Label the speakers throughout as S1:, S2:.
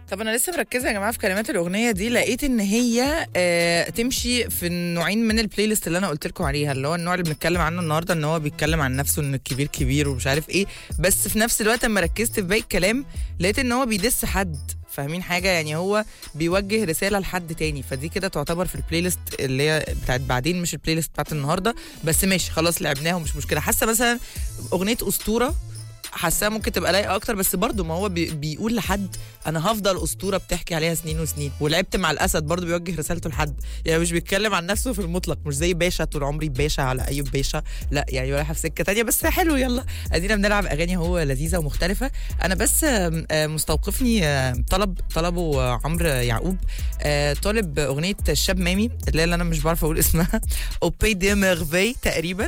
S1: طب انا لسه مركزه يا جماعه في كلمات الاغنيه دي لقيت ان هي آه تمشي في النوعين من البلاي ليست اللي انا قلت لكم عليها اللي هو النوع اللي بنتكلم عنه النهارده ان هو بيتكلم عن نفسه ان الكبير كبير ومش عارف ايه بس في نفس الوقت لما ركزت في باقي الكلام لقيت ان هو بيدس حد فاهمين حاجه يعني هو بيوجه رساله لحد تاني فدي كده تعتبر في البلاي ليست اللي هي بتاعت بعدين مش البلاي ليست بتاعت النهارده بس ماشي خلاص لعبناها ومش مشكله حاسه مثلا اغنيه اسطوره حاساها ممكن تبقى لايقه اكتر بس برضه ما هو بي بيقول لحد انا هفضل اسطوره بتحكي عليها سنين وسنين ولعبت مع الاسد برضه بيوجه رسالته لحد يعني مش بيتكلم عن نفسه في المطلق مش زي باشا طول عمري باشا على ايوب باشا لا يعني رايحه في سكه تانية بس حلو يلا ادينا بنلعب اغاني هو لذيذه ومختلفه انا بس آم، آم، مستوقفني آم، طلب طلبه آه، عمرو يعقوب آه، طالب اغنيه الشاب مامي اللي هي اللي انا مش بعرف اقول اسمها اوبي دي ميرفي تقريبا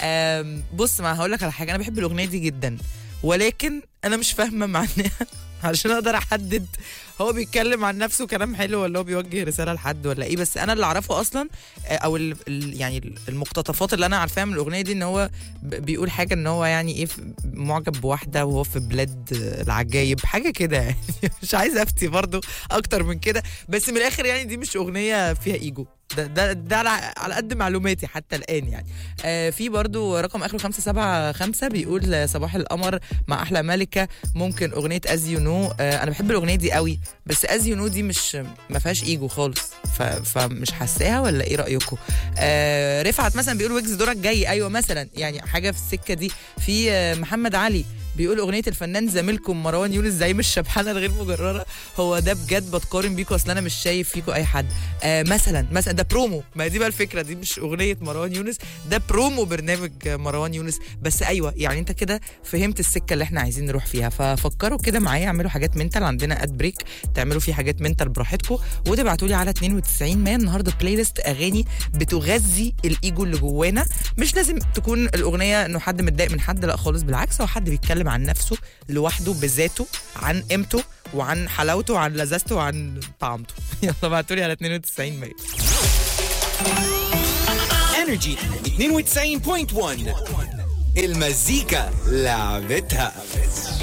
S1: آم، بص ما هقول لك على حاجه انا بحب الاغنيه دي جدا ولكن انا مش فاهمه معناها عشان اقدر احدد هو بيتكلم عن نفسه كلام حلو ولا هو بيوجه رساله لحد ولا ايه بس انا اللي اعرفه اصلا آه، او ال ال يعني المقتطفات اللي انا عارفاها من الاغنيه دي ان هو ب- بيقول حاجه ان هو يعني ايه في- معجب بواحده وهو في بلاد آه، العجايب حاجه كده يعني مش عايز افتي برضو اكتر من كده بس من الاخر يعني دي مش اغنيه فيها ايجو ده ده, ده على, على قد معلوماتي حتى الان يعني آه في برضو رقم اخره 575 بيقول آه، صباح القمر مع احلى ملكه ممكن اغنيه از يو نو انا بحب الاغنيه دي قوي بس از يو نو دي مش ما فيهاش ايجو خالص ف... فمش حاساها ولا ايه رايكم آه رفعت مثلا بيقول ويجز دورك جاي ايوه مثلا يعني حاجه في السكه دي في آه محمد علي بيقول اغنيه الفنان زميلكم مروان يونس زعيم الشبحانه الغير مجرره هو ده بجد بتقارن بيكم اصل انا مش شايف فيكم اي حد آه مثلا مثلا ده برومو ما دي بقى الفكره دي مش اغنيه مروان يونس ده برومو برنامج آه، مروان يونس بس ايوه يعني انت كده فهمت السكه اللي احنا عايزين نروح فيها ففكروا كده معايا اعملوا حاجات منتال عندنا اد بريك تعملوا فيه حاجات منتال براحتكم وتبعتوا لي على 92 100 النهارده بلاي ليست اغاني بتغذي الايجو اللي جوانا مش لازم تكون الاغنيه انه حد متضايق من حد لا خالص بالعكس هو حد بيتكلم عن نفسه لوحده بذاته عن قيمته وعن حلاوته وعن لذته وعن طعمته يلا ابعتوا لي على 92 100
S2: انرجي 92.1 المزيكا لعبتها